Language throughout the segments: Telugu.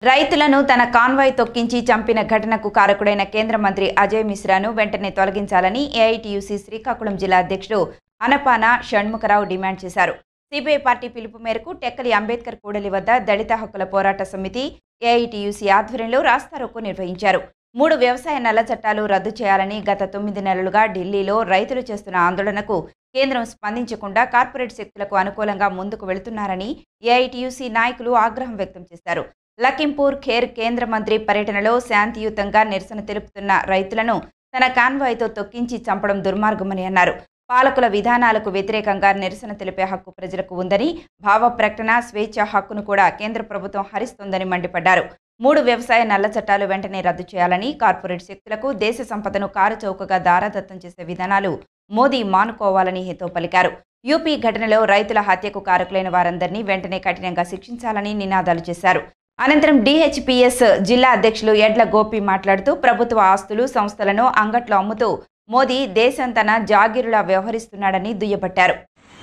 రైతులను తన కాన్వాయ్ తొక్కించి చంపిన ఘటనకు కారకుడైన కేంద్ర మంత్రి అజయ్ మిశ్రాను వెంటనే తొలగించాలని ఏఐటీయూసీ శ్రీకాకుళం జిల్లా అధ్యక్షుడు అనపాన షణ్ముఖరావు డిమాండ్ చేశారు సిపిఐ పార్టీ పిలుపు మేరకు టెక్కలి అంబేద్కర్ కూడలి వద్ద దళిత హక్కుల పోరాట సమితి ఏఐటీయూసీ ఆధ్వర్యంలో రాస్తారోకో నిర్వహించారు మూడు వ్యవసాయ నల్ల చట్టాలు రద్దు చేయాలని గత తొమ్మిది నెలలుగా ఢిల్లీలో రైతులు చేస్తున్న ఆందోళనకు కేంద్రం స్పందించకుండా కార్పొరేట్ శక్తులకు అనుకూలంగా ముందుకు వెళుతున్నారని ఏఐటీయూసీ నాయకులు ఆగ్రహం వ్యక్తం చేశారు లఖింపూర్ ఖేర్ కేంద్ర మంత్రి పర్యటనలో శాంతియుతంగా నిరసన తెలుపుతున్న రైతులను తన కాన్వాయ్తో తొక్కించి చంపడం దుర్మార్గమని అన్నారు పాలకుల విధానాలకు వ్యతిరేకంగా నిరసన తెలిపే హక్కు ప్రజలకు ఉందని భావ ప్రకటన స్వేచ్ఛ హక్కును కూడా కేంద్ర ప్రభుత్వం హరిస్తోందని మండిపడ్డారు మూడు వ్యవసాయ నల్ల చట్టాలు వెంటనే రద్దు చేయాలని కార్పొరేట్ శక్తులకు దేశ సంపదను కారుచౌకగా దారాదత్తం చేసే విధానాలు మోదీ మానుకోవాలని హితో పలికారు యూపీ ఘటనలో రైతుల హత్యకు కారకులైన వారందరినీ వెంటనే కఠినంగా శిక్షించాలని నినాదాలు చేశారు అనంతరం డిహెచ్పిఎస్ జిల్లా అధ్యక్షులు ఎడ్ల గోపి మాట్లాడుతూ ప్రభుత్వ ఆస్తులు సంస్థలను అంగట్లో అమ్ముతూ మోదీ దేశం తన జాగీరులా వ్యవహరిస్తున్నాడని దుయ్యబట్టారు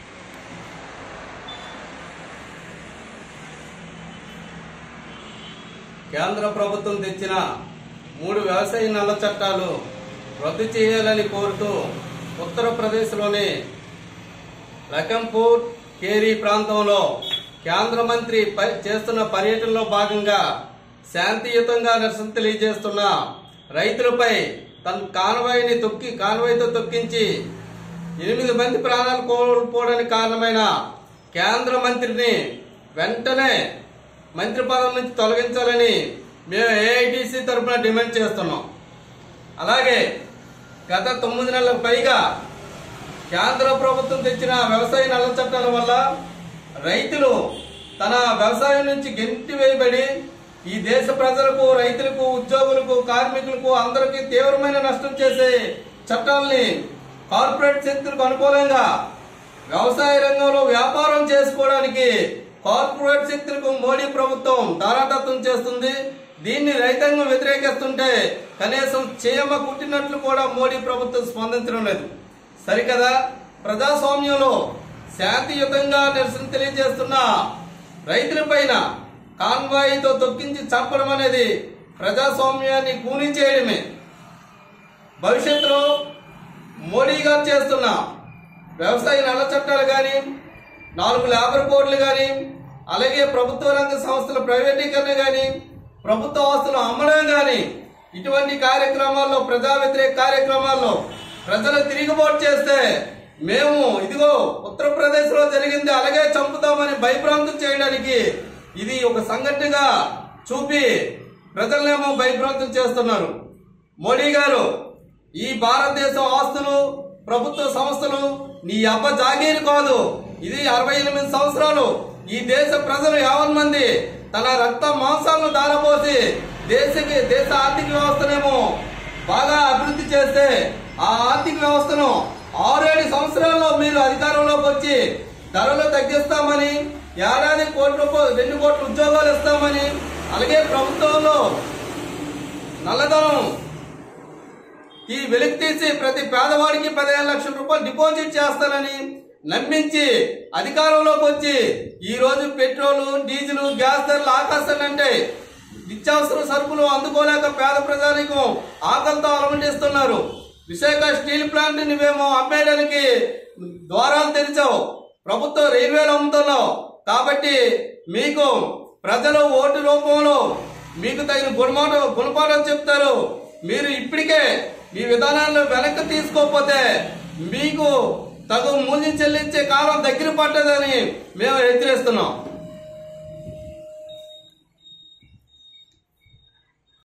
కేంద్ర ప్రభుత్వం తెచ్చిన మూడు వ్యవసాయ నల్ల చట్టాలు రద్దు చేయాలని కోరుతూ ఉత్తరప్రదేశ్లోని లఖంపూర్ కేరీ ప్రాంతంలో కేంద్ర మంత్రి ప- చేస్తున్న పర్యటనలో భాగంగా శాంతియుతంగా నిరసన తెలియజేస్తున్న రైతులపై తన కాన్వాయ్ని తొక్కి కాన్వాయ్తో తొక్కించి ఎనిమిది మంది ప్రాణాలు కోల్పోవడానికి కారణమైన కేంద్ర మంత్రిని వెంటనే మంత్రి పదవి నుంచి తొలగించాలని మేము ఏఐటీసీ తరఫున డిమాండ్ చేస్తున్నాం అలాగే గత తొమ్మిది నెలలకు పైగా కేంద్ర ప్రభుత్వం తెచ్చిన వ్యవసాయ నల్ల చట్టాల వల్ల రైతులు తన వ్యవసాయం నుంచి గెంటి వేయబడి ఈ దేశ ప్రజలకు రైతులకు ఉద్యోగులకు కార్మికులకు అందరికీ తీవ్రమైన నష్టం చేసే చట్టాలని కార్పొరేట్ శక్తులకు అనుకూలంగా వ్యవసాయ రంగంలో వ్యాపారం చేసుకోవడానికి కార్పొరేట్ శక్తులకు మోడీ ప్రభుత్వం దారాదత్తం చేస్తుంది దీన్ని రైతాంగం వ్యతిరేకిస్తుంటే కనీసం చేయమ కుట్టినట్లు కూడా మోడీ ప్రభుత్వం స్పందించడం లేదు సరికదా ప్రజాస్వామ్యంలో శాంతియుతంగా నిరసన తెలియజేస్తున్న రైతుల పైన కాన్వాయితో తొక్కించి చంపడం అనేది ప్రజాస్వామ్యాన్ని కూని చేయడమే భవిష్యత్తులో మోడీ గారు చేస్తున్న వ్యవసాయ నల్ల చట్టాలు కానీ నాలుగు లేబర్ కోడ్లు కానీ అలాగే ప్రభుత్వ రంగ సంస్థల ప్రైవేటీకరణ కానీ ప్రభుత్వ ఆస్తులు అమ్మడం కానీ ఇటువంటి కార్యక్రమాల్లో ప్రజా వ్యతిరేక కార్యక్రమాల్లో ప్రజలు తిరిగిబాటు చేస్తే మేము ఇదిగో ఉత్తరప్రదేశ్ లో జరిగింది అలాగే చంపుతామని భయభ్రాంతం చేయడానికి ఇది ఒక సంఘటనగా చూపి ప్రజలనేమో భయభ్రాంతం చేస్తున్నారు మోడీ గారు ఈ భారతదేశం ఆస్తులు ప్రభుత్వ సంస్థలు నీ అబ్బ జాగీరు కాదు ఇది అరవై ఎనిమిది సంవత్సరాలు ఈ దేశ ప్రజలు యావన్ మంది తన రక్త మాంసాలను దారపోసి దేశకి దేశ ఆర్థిక వ్యవస్థనేమో బాగా అభివృద్ధి చేస్తే ఆ ఆర్థిక వ్యవస్థను ఆరేడు సంవత్సరాల్లో మీరు అధికారంలోకి వచ్చి ధరలు తగ్గిస్తామని ఏడాది కోటి రూపాయలు రెండు కోట్ల ఉద్యోగాలు ఇస్తామని అలాగే ప్రభుత్వంలో నల్లధనం ఈ వెలికి తీసి ప్రతి పేదవాడికి పదిహేను లక్షల రూపాయలు డిపాజిట్ చేస్తానని నమ్మించి అధికారంలోకి వచ్చి ఈ రోజు పెట్రోల్ డీజిల్ గ్యాస్ ధరలు ఆకాశాన్ని అంటే నిత్యావసర సరుకులు అందుకోలేక పేద ప్రజలకు ఆకలితో అలమటిస్తున్నారు విశాఖ స్టీల్ ప్లాంట్ నువ్వేమో అమ్మేయడానికి ద్వారాలు తెరిచావు ప్రభుత్వం రైల్వేలు అమ్ముతున్నావు కాబట్టి మీకు ప్రజలు ఓటు రూపంలో మీకు తగిన గుణమాట గుణపాఠం చెప్తారు మీరు ఇప్పటికే మీ విధానాలను వెనక్కి తీసుకోకపోతే మీకు తగు మూల్యం చెల్లించే కాలం దగ్గర పట్టదని మేము హెచ్చరిస్తున్నాం